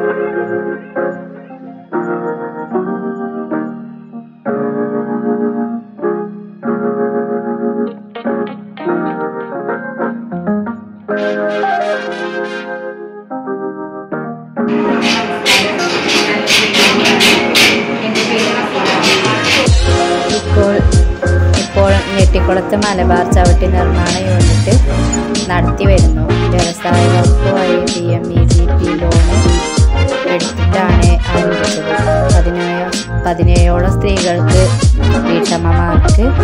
ഇപ്പോൾ ഇപ്പോൾ ഞെട്ടിക്കുളത്ത് മലബാർ ചവിട്ടി നിർമ്മാണ യൂണിറ്റ് നടത്തി വരുന്നു വ്യവസായ വകുപ്പ് വഴി P M E G P loan എടുത്തിട്ടാണ് ആരംഭിച്ചത് പതിനേഴ് പതിനേഴോളം സ്ത്രീകൾക്ക് വീട്ടമ്മമാർക്ക്